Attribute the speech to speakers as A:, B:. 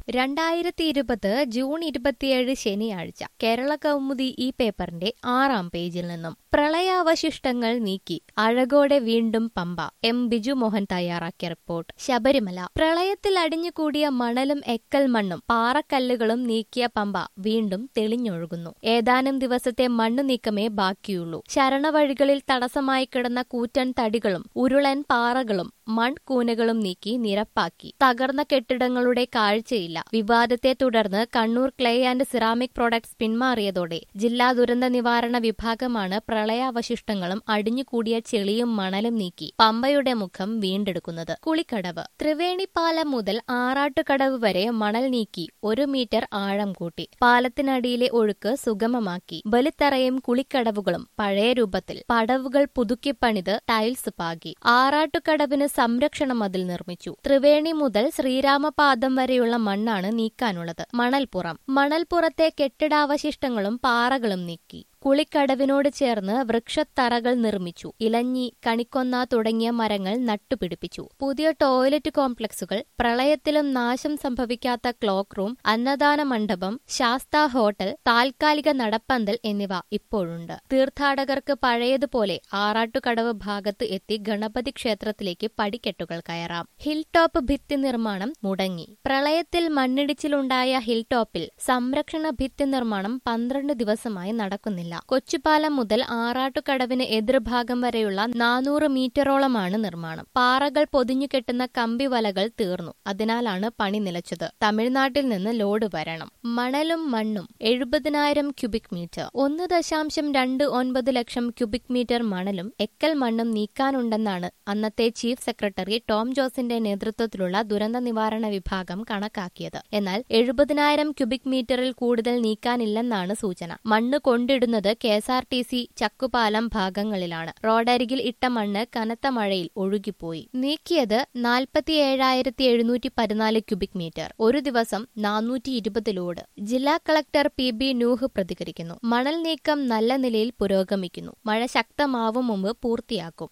A: രണ്ടായിരത്തി ഇരുപത് ജൂൺ ഇരുപത്തിയേഴ് ശനിയാഴ്ച കേരള കൗമുദി ഈ പേപ്പറിന്റെ ആറാം പേജിൽ നിന്നും പ്രളയാവശിഷ്ടങ്ങൾ നീക്കി അഴകോടെ വീണ്ടും പമ്പ എം ബിജു മോഹൻ തയ്യാറാക്കിയ റിപ്പോർട്ട് ശബരിമല പ്രളയത്തിൽ അടിഞ്ഞുകൂടിയ മണലും എക്കൽ മണ്ണും പാറക്കല്ലുകളും നീക്കിയ പമ്പ വീണ്ടും തെളിഞ്ഞൊഴുകുന്നു ഏതാനും ദിവസത്തെ മണ്ണു നീക്കമേ ബാക്കിയുള്ളൂ ശരണവഴികളിൽ തടസ്സമായി കിടന്ന കൂറ്റൻ തടികളും ഉരുളൻ പാറകളും മൺകൂനകളും നീക്കി നിരപ്പാക്കി തകർന്ന കെട്ടിടങ്ങളുടെ കാഴ്ചയില്ല വിവാദത്തെ തുടർന്ന് Kannur clay and ceramic products പിന്മാറിയതോടെ ജില്ലാ ദുരന്ത നിവാരണ വിഭാഗമാണ് പ്രളയാവശിഷ്ടങ്ങളും അടിഞ്ഞുകൂടിയ ചെളിയും മണലും നീക്കി പമ്പയുടെ മുഖം വീണ്ടെടുക്കുന്നത് കുളിക്കടവ് ത്രിവേണിപ്പാലം മുതൽ ആറാട്ടുകടവ് വരെ മണൽ നീക്കി ഒരു മീറ്റർ ആഴം കൂട്ടി പാലത്തിനടിയിലെ ഒഴുക്ക് സുഗമമാക്കി ബലിത്തറയും കുളിക്കടവുകളും പഴയ രൂപത്തിൽ പടവുകൾ പുതുക്കിപ്പണിത് ടൈൽസ് പാകി ആറാട്ടുകടവിന് സംരക്ഷണ മതിൽ നിർമ്മിച്ചു ത്രിവേണി മുതൽ ശ്രീരാമപാദം വരെയുള്ള മണ്ണാണ് നീക്കാനുള്ളത് മണൽപ്പുറം മണൽപ്പുറത്തെ കെട്ടിടാവശിഷ്ടങ്ങളും പാറകളും നീക്കി കുളിക്കടവിനോട് ചേർന്ന് വൃക്ഷത്തറകൾ നിർമ്മിച്ചു ഇലഞ്ഞി കണിക്കൊന്ന തുടങ്ങിയ മരങ്ങൾ നട്ടുപിടിപ്പിച്ചു പുതിയ ടോയ്ലറ്റ് കോംപ്ലക്സുകൾ പ്രളയത്തിലും നാശം സംഭവിക്കാത്ത ക്ലോക്ക് റൂം അന്നദാന മണ്ഡപം ശാസ്ത ഹോട്ടൽ താൽക്കാലിക നടപ്പന്തൽ എന്നിവ ഇപ്പോഴുണ്ട് തീർത്ഥാടകർക്ക് പഴയതുപോലെ ആറാട്ടുകടവ് ഭാഗത്ത് എത്തി ഗണപതി ക്ഷേത്രത്തിലേക്ക് പടിക്കെട്ടുകൾ കയറാം ഹിൽ ടോപ്പ് ഭിത്തി നിർമ്മാണം മുടങ്ങി പ്രളയത്തിൽ മണ്ണിടിച്ചിലുണ്ടായ ഹിൽ ടോപ്പിൽ സംരക്ഷണ ഭിത്തി നിർമ്മാണം പന്ത്രണ്ട് ദിവസമായി നടക്കുന്നില്ല കൊച്ചുപാലം മുതൽ ആറാട്ടുകടവിന് എതിർഭാഗം വരെയുള്ള നാനൂറ് മീറ്ററോളമാണ് നിർമ്മാണം പാറകൾ പൊതിഞ്ഞു കെട്ടുന്ന കമ്പി വലകൾ തീർന്നു അതിനാലാണ് പണി നിലച്ചത് തമിഴ്നാട്ടിൽ നിന്ന് ലോഡ് വരണം മണലും മണ്ണും എഴുപതിനായിരം ക്യൂബിക് മീറ്റർ ഒന്ന് ദശാംശം രണ്ട് ഒൻപത് ലക്ഷം ക്യൂബിക് മീറ്റർ മണലും എക്കൽ മണ്ണും നീക്കാനുണ്ടെന്നാണ് അന്നത്തെ ചീഫ് സെക്രട്ടറി ടോം ജോസിന്റെ നേതൃത്വത്തിലുള്ള ദുരന്ത നിവാരണ വിഭാഗം കണക്കാക്കിയത് എന്നാൽ എഴുപതിനായിരം ക്യൂബിക് മീറ്ററിൽ കൂടുതൽ നീക്കാനില്ലെന്നാണ് സൂചന മണ്ണ് കൊണ്ടിടുന്നത് K S R T C Chakkupalam ഭാഗങ്ങളിലാണ് റോഡരികിൽ ഇട്ട മണ്ണ് കനത്ത മഴയിൽ ഒഴുകിപ്പോയി നീക്കിയത് നാൽപ്പത്തിയേഴായിരത്തി എഴുന്നൂറ്റി പതിനാല് ക്യൂബിക് മീറ്റർ ഒരു ദിവസം നാനൂറ്റി ഇരുപത് ലോഡ് ജില്ലാ കളക്ടർ പി ബി നൂഹ് പ്രതികരിക്കുന്നു മണൽ നീക്കം നല്ല നിലയിൽ പുരോഗമിക്കുന്നു മഴ ശക്തമാവും മുമ്പ് പൂർത്തിയാക്കും